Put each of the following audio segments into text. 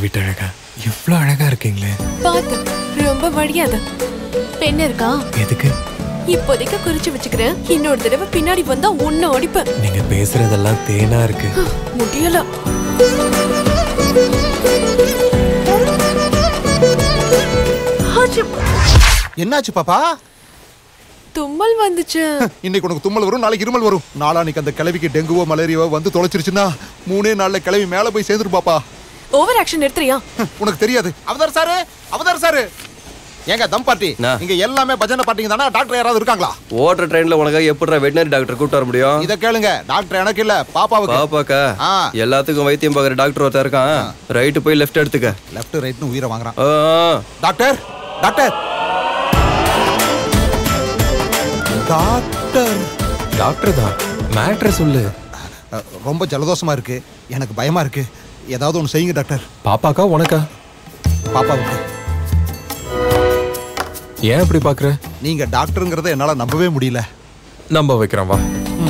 விட்டு அழகா இவ்வளோ அழகா இருக்கீங்களே பார்த்து ரொம்ப வழியாத பெண் இருக்கா எதுக்கு இப்போதைக்கு குறிச்சு வச்சுக்கிறேன் இன்னொரு தடவை பின்னாடி வந்தா ஒன்னு அடிப்பேன் நீங்க பேசுறதெல்லாம் தேனா இருக்கு முடியல என்னாச்சு பாப்பா தும்மல் வந்துச்சு இன்னைக்கு உனக்கு தும்மல் வரும் நாளைக்கு இருமல் வரும் நாளானிக்கு அந்த கிளவிக்கு டெங்குவோ மலேரியாவோ வந்து தொலைச்சிருச்சுன்னா மூணே நாள்ல கிளவி மேல போய் சேர்ந்துரு பாப்பா ஓவர் ஆக்ஷன் எடுத்துறியா உனக்கு தெரியாது அவதார் சாரு அவதார் சாரு ஏங்க தம் பார்ட்டி என்ன? இங்க எல்லாமே பஜனை பார்ட்டிங்க தானே டாக்டர் யாராவது இருக்காங்களா ஓட்டுற ட்ரெயின்ல உனக்காக எப்படி வெட்டினரி டாக்டர் கூட்டு வர முடியும் இத கேளுங்க டாக்டர் எனக்கு இல்ல பாப்பாவுக்கு பாப்பாக்கா ஆ. எல்லாத்துக்கும் வைத்தியம் பார்க்குற டாக்டர் ஒருத்தர் இருக்கான் ரைட்டு போய் லெஃப்ட் எடுத்துக்க லெஃப்ட் ரைட்னு உயிரை வாங்குறான் ஆ, ஆ. டாக்டர் டாக்டர் டாக்டர் டாக்டர் தான் மேட்ரை சொல்லு அஹ், ரொம்ப ஜலதோஷமா இருக்கு எனக்கு பயமா இருக்கு ஏதாவது ஒன்று செய்யுங்க டாக்டர் பாப்பாக்கா உனக்கா பாப்பாவுக்கு ஏன் இப்படி பாக்குற நீங்க டாக்டருங்கிறத என்னால நம்பவே முடியல நம்ப வைக்கிறேன் வா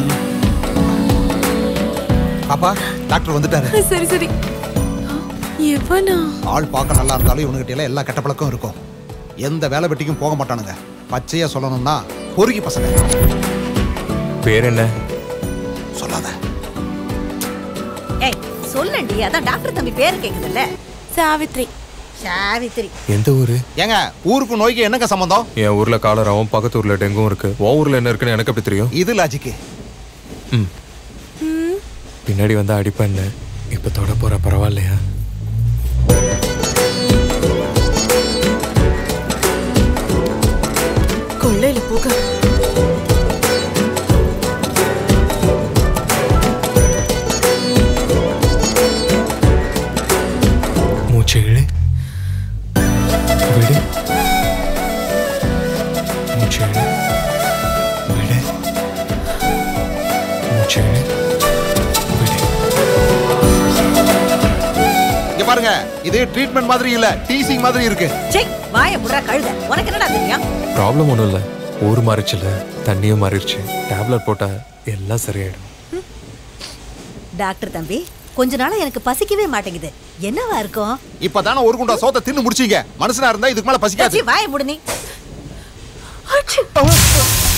பாப்பா டாக்டர் வந்துட்டாரு சரி சரி எவனா ஆள் பார்க்க நல்லா இருந்தாலும் இவனுகிட்ட எல்லாம் எல்லா கெட்ட பழக்கம் இருக்கும் எந்த வேலை வெட்டிக்கும் போக மாட்டானுங்க பச்சையா சொல்லணும்னா பொறுக்கி பசங்க பேர் என்ன சொல்லாத ஏய் சொல்லண்டி அதான் டாக்டர் தம்பி பேர் கேக்குதுல்ல சாவித்ரி சாவித்திரி எந்த ஊரு ஏங்க ஊருக்கு நோய்க்கு என்னங்க சம்பந்தம் என் ஊர்ல காலராவும் பக்கத்து ஊர்ல டெங்கும் இருக்கு உன் ஊர்ல என்ன இருக்குன்னு எனக்கு எப்படி தெரியும் இது லாஜிக்கு ம் பின்னாடி வந்தா அடிப்பேன்னு இப்ப தொட போற பரவாயில்லையா கொள்ளையில போக மூச்சு இழு விடு மூச்சு இழு விடு மூச்சு இழு விடு இங்க பாருங்க இது ட்ரீட்மெண்ட் மாதிரி இல்ல டீசிங் மாதிரி இருக்கு சே வாய முடுறா கழுத உனக்கு என்னடா தெரியும் ப்ராப்ளம் ஒன்றும் இல்லை ஊர் மாறிச்சுல தண்ணியும் மாறிடுச்சு டேப்லெட் போட்டா எல்லாம் சரியாயிடும் டாக்டர் தம்பி கொஞ்ச நாளா எனக்கு பசிக்கவே மாட்டேங்குது என்னவா இருக்கும் இப்பதானே ஒரு குண்டா சோத்தை தின்னு முடிச்சீங்க மனுஷனா இருந்தா இதுக்கு மேல பசிக்காது சீ, வாய முடு நீ அச்சு.